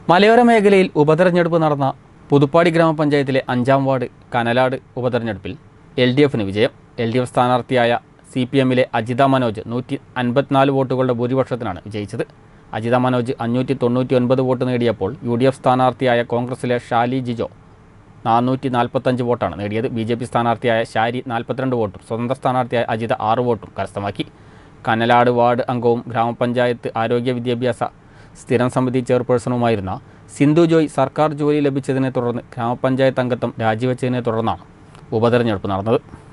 മലയോര മേഖലയിൽ ഉപതെരഞ്ഞെടുപ്പ് നടന്ന പുതുപ്പാടി ഗ്രാമപഞ്ചായത്തിലെ അഞ്ചാം വാർഡ് കനലാട് ഉപതെരഞ്ഞെടുപ്പിൽ എൽ ഡി എഫിന് വിജയം എൽ ഡി എഫ് സ്ഥാനാർത്ഥിയായ സി പി എമ്മിലെ അജിത മനോജ് നൂറ്റി അൻപത്തിനാല് വോട്ടുകളുടെ ഭൂരിപക്ഷത്തിനാണ് വിജയിച്ചത് അജിത മനോജ് അഞ്ഞൂറ്റി തൊണ്ണൂറ്റി ഒൻപത് വോട്ട് നേടിയപ്പോൾ യു ഡി എഫ് സ്ഥാനാർത്ഥിയായ കോൺഗ്രസിലെ ഷാലി ജിജോ നാനൂറ്റി നാൽപ്പത്തഞ്ച് വോട്ടാണ് നേടിയത് ബി ജെ പി സ്ഥാനാർത്ഥിയായ ഷാരി നാൽപ്പത്തിരണ്ട് വോട്ടും സ്വതന്ത്ര സ്ഥാനാർത്ഥിയായ അജിത ആറ് വോട്ടും കരസ്ഥമാക്കി കനലാട് വാർഡ് അംഗവും ഗ്രാമപഞ്ചായത്ത് ആരോഗ്യ വിദ്യാഭ്യാസ സ്ഥിരം സമിതി ചെയർപേഴ്സണുമായിരുന്ന സിന്ധു ജോയ് സർക്കാർ ജോലി ലഭിച്ചതിനെ തുടർന്ന് ഗ്രാമപഞ്ചായത്ത് അംഗത്വം രാജിവെച്ചതിനെ തുടർന്നാണ് ഉപതെരഞ്ഞെടുപ്പ് നടന്നത്